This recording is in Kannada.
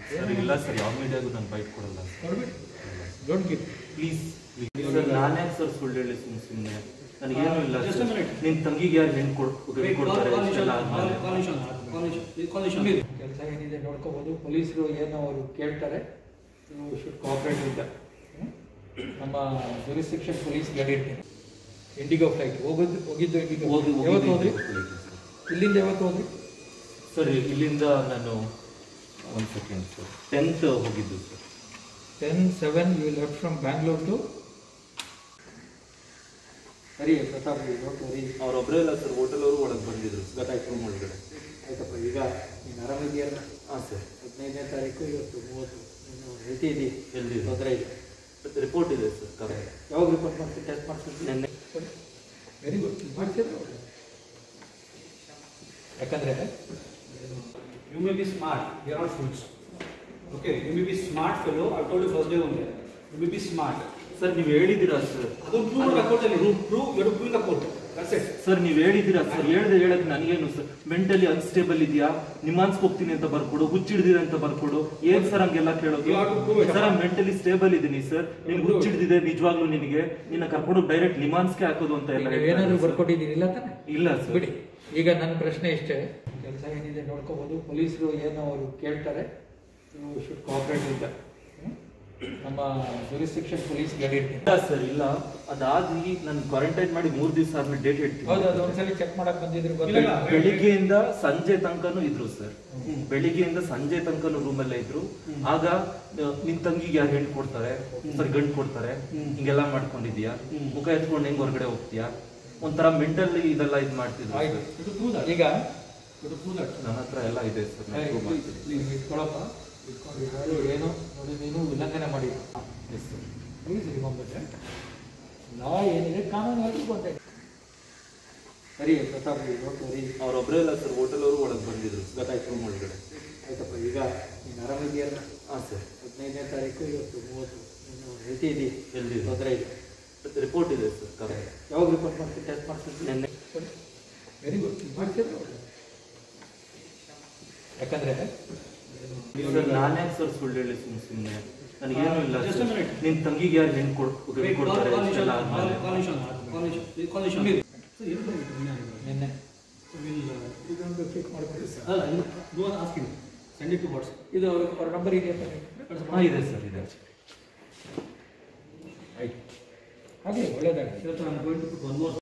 ಸರ್ ಇಲ್ಲ ಸರ್ ಯಾವ ಮೀಡಿಯಾಗೂ ನಾನು ಬೈಟ್ ಕೊಡಲ್ಲ ಕೊಡ್ಬಿಡಿ ಡೋಂಟ್ ಗಿವ್ ಪ್ಲೀಸ್ ಸರ್ ನಾನೇ ಸರ್ ಸುಳ್ಳು ಹೇಳಿ ಸುಮ್ಮನೆ ಸುಮ್ಮನೆ ನನಗೇನು ಇಲ್ಲ Just a ಸರ್ minute. ನಿನ್ನ ತಂಗಿಗೆ ಯಾರು ಹೆಣ್ಣು ಕೊಡ್ ಕೊಡ್ತಾರೆ ಇಷ್ಟೆಲ್ಲ ಆದ್ಮೇಲೆ ಕೆಲಸ ಏನಿದೆ ನೋಡ್ಕೋಬೋದು ಪೊಲೀಸರು ಏನು ಅವರು ಕೇಳ್ತಾರೆ ಯು ಶುಡ್ ಕೋಆಪರೇಟ್ ವಿತ್ ನಮ್ಮ ಜುರಿಸ್ಟಿಕ್ಷನ್ ಪೊಲೀಸ್ ಹೇಳಿರ್ತೀನಿ ಇಂಡಿಗೋ ಫ್ಲೈಟ್ ಹೋಗೋದು ಹೋಗಿದ್ದು ಇಂಡಿಗೋ ಹೋಗಿ ಯಾವತ್ತು ಹೋದ್ರಿ ಹೋಗಿ ಇಲ್ಲಿಂದ ಯಾವತ್ತು ಹೋದ್ರಿ ಸರ್ ಇಲ್ಲಿಂದ ನಾನು ಒಂದು ಸೆಕೆಂಡ್ ಸರ್ ಟೆಂತ್ ಹೋಗಿದ್ದು sir ten seven you left from Bangalore to ಸರಿ ಪ್ರತಾಪ್ ಡೋಂಟ್ ವರಿ ಅವರೊಬ್ಬರೇ ಇಲ್ಲ ಸರ್ ಹೋಟೆಲ್ ಅವರು ಒಳಗೆ ಬಂದಿದ್ರು ಗೊತ್ತಾಯ್ತು ರೂಮ್ ಒಳಗಡೆ ಆಯ್ತಪ್ಪ ಈಗ ನೀನು ಆರಾಮಿದೆಯಲ್ಲ ಹಾಂ ಸರ್ ಹದಿನೈದನೇ ತಾರೀಕು ಇವತ್ತು ಮೂವತ್ತು ನೀನು ಹೆಲ್ತಿ ಇದ್ದೀ ಎಲ್ಲಿ ತೊಂದರೆ ಇಲ್ಲ ರಿಪೋರ್ಟ್ ಇದೆ ಸರ್ ಕರೆಕ್ಟ್ ಯಾವಾಗ ರಿಪೋರ್ಟ್ ಮಾಡ್ತೀನಿ ಟೆಸ್ಟ್ ಮಾಡ್ತೀನಿ ನೆನ್ನೆ ವೆರಿ ಗುಡ್ ಮಾಡ್ತಿದ್ರು ಯಾಕಂದ್ರೆ You may be smart, we are all fools. Okay, you may be smart fellow, I told you first day only. You may be smart. Sir ನೀವು ಹೇಳಿದ್ದೀರಾ ಸರ್ ಅದು ಪ್ರೂವ್ ಮಾಡಬೇಕು ಕೋರ್ಟಲ್ಲಿ prove you prove the court that's it sir ನೀವು ಹೇಳಿದ್ದೀರಾ ಸರ್ ಹೇಳ್ದೆ ಹೇಳಕ್ ನನಗೇನು ಸರ್ ಮೆಂಟಲಿ ಅನ್ಸ್ಟೇಬಲ್ ಇದೆಯಾ ನಿಮಾನ್ಸ್ಗೆ ಹೋಗ್ತೀನಿ ಅಂತ ಬರ್ಕೊಡು ಹುಚ್ಚಿಡ್ದಿದೆ ಅಂತ ಬರ್ಕೊಡು ಏನ್ ಸರ್ ಹಂಗೆಲ್ಲ ಕೇಳೋದು You have to prove it. Sir mentally stable ಇದೀನಿ ಸರ್ ನಿನ್ prove it. ಹುಚ್ಚಿಡ್ದಿದೆ ನಿಜವಾಗ್ಲೂ ನಿನಗೆ ನಿನ್ನ ಕರ್ಕೊಂಡು ಡೈರೆಕ್ಟ್ ನಿಮಾನ್ಸ್ಗೆ ಹಾಕೋದು ಅಂತ ಎಲ್ಲ ಹೇಳ್ತಾ ಏನಾದ್ರು ಇದ್ದಾರೆ ಸರ್. ಬರ್ಕೊಟ್ಟಿದ್ದೀರಿ ಇಲ್ಲ ತಾನೆ ಇಲ್ಲ ಸರ್ ಬಿಡಿ ಈಗ ನನ್ನ ಪ್ರಶ್ನೆ ಇಷ್ಟೇ ಕೆಲಸ ಏನಿದೆ ನೋಡ್ಕೋಬೋದು ಪೊಲೀಸರು ಏನು ಅವರು ಕೇಳ್ತಾರೆ ಯು ಶುಡ್ ಕೋಆಪರೇಟ್ ವಿತ್ ನಮ್ಮ ಜುರಿಸ್ಟಿಕ್ಷನ್ ಪೊಲೀಸ್ ಹೇಳಿರ್ತೀನಿ ಇಲ್ಲ ಸರ್ ಇಲ್ಲ ಅದಾಗಿ ನಾನು ಕ್ವಾರಂಟೈನ್ ಮಾಡಿ ಮೂರ್ ದಿವಸ ಆದ್ಮೇಲೆ ಡೇಟ್ ಹೇಳ್ತೀನಿ ಹೌದು ಅದು ಒಂದ್ಸಲಿ ಚೆಕ್ ಮಾಡಕ್ ಬಂದಿದ್ರು ಇಲ್ಲ, ಗೊತ್ತಿಲ್ಲ ಇಲ್ಲ. ಬೆಳಿಗ್ಗೆಯಿಂದ ಸಂಜೆ ತನಕನೂ ಇದ್ರು ಸರ್ ಬೆಳಿಗ್ಗೆಯಿಂದ ಸಂಜೆ ತನಕನೂ ರೂಮಲ್ಲೇ ಇದ್ರು ಆಗ ಆ, ನಿನ್ ತಂಗಿಗೆ ಯಾರು ಹೆಣ್ಣು ಕೊಡ್ತಾರೆ ಸರ್ ಗಂಡು ಕೊಡ್ತಾರೆ ಹಿಂಗೆಲ್ಲ ಮಾಡ್ಕೊಂಡಿದ್ಯಾ ಮುಖ ಎತ್ಕೊಂಡು ಹೆಂಗ್ ಹೊರಗಡೆ ಹೋಗ್ತೀಯಾ ಒಂಥರ ಮೆಂಟಲ್ ಇದೆಲ್ಲ ಇದ್ ಮಾಡ್ತಿದ್ರು ಆಯ್ತು ಸರ್. ಇದು ಪ್ರೂವ್ ದಟ್ ಈಗ ಇದು ಪ್ರೂವ್ ದಟ್ ನನ್ನ ಹತ್ರ ಎಲ್ಲ ಇದೆ ಸರ್ ನಾನು prove ಮಾಡ್ತೀನಿ. ಪ್ಲೀಸ್ ಇಟ್ಕೊಳಪ್ಪ ಇಟ್ಕೊಂಡು ಯಾರು ಏನು ನೋಡಿ ನೀನು ಉಲ್ಲಂಘನೆ ಮಾಡಿ Yes, sir. Please remember law ಏನಿದೆ ಕಾನೂನು ಎಲ್ರಿಗೂ ಒಂದೇ ಸರಿ ಪ್ರತಾಪ್ ಡೋಂಟ್ ವರಿ ಅವ್ರೊಬ್ರೇ ಇಲ್ಲ ಸರ್ ಹೋಟೆಲ್ ಅವರು ಒಳಗೆ ಬಂದಿದ್ರು ಗೊತ್ತಾಯ್ತು ರೂಮ್ ಒಳಗಡೆ ಆಯ್ತಪ್ಪ ಈಗ ನೀನು ಆರಾಮಿದೆಯಲ್ಲ ಹಾಂ ಸರ್ ಹದಿನೈದನೇ ತಾರೀಕು ಇವತ್ತು ಮೂವತ್ತು ನೀನು ಹೆಲ್ತಿ ಇದ್ದೀ ಎಲ್ಲಿ ತೊಂದರೆ ಇಲ್ಲ ರಿಪೋರ್ಟ್ ಇದೆ ಸರ್ ಕರೆಕ್ಟ್ ಯಾವಾಗ ರಿಪೋರ್ಟ್ ಮಾಡ್ತೀನಿ ಟೆಸ್ಟ್ ಮಾಡ್ತೀನಿ ನೆನ್ನೆ ವೆರಿ ಗುಡ್ ಮಾಡ್ತಿದ್ರು ಯಾಕಂದ್ರೆ ಸರ್ ನಾನೇ ಸರ್ ಸುಳ್ಳು ಹೇಳಿ ಸುಮ್ಮನೆ ಸುಮ್ಮನೆ ನನಗೇನು ಇಲ್ಲ Just a ಸರ್ minute. ನಿನ್ ತಂಗಿಗೆ ಯಾರು ಹೆಣ್ಣು ಕೊಡ್ Wait, call, ಕೊಡ್ತಾರೆ call ಇಷ್ಟೆಲ್ಲ Nishan, call, ಆದ್ಮೇಲೆ call Nishan, call Nishan, please call Nishan. So, ಏನು ಬಂದಿತ್ತು ನಿನ್ನೆ ಆಗಿರೋದು? ನಿನ್ನೆ So, we'll, uh, ಇದೊಂದು ಕ್ಲಿಕ್ ಮಾಡ್ಕೊಳ್ಳಿ ಸರ್ ಅಲ್ಲ, ಇದು, go and ask him. Send it to WhatsApp. ಇದು ಅವ್ರ ನಂಬರ್ ಇದೆಯಾ ಹಾಂ ಇದೆ ಸರ್ ಇದೆ ಆಯ್ತು ಹಾಗೆ ಒಳ್ಳೇದಾಗಲಿ Sir, I'm going to put one more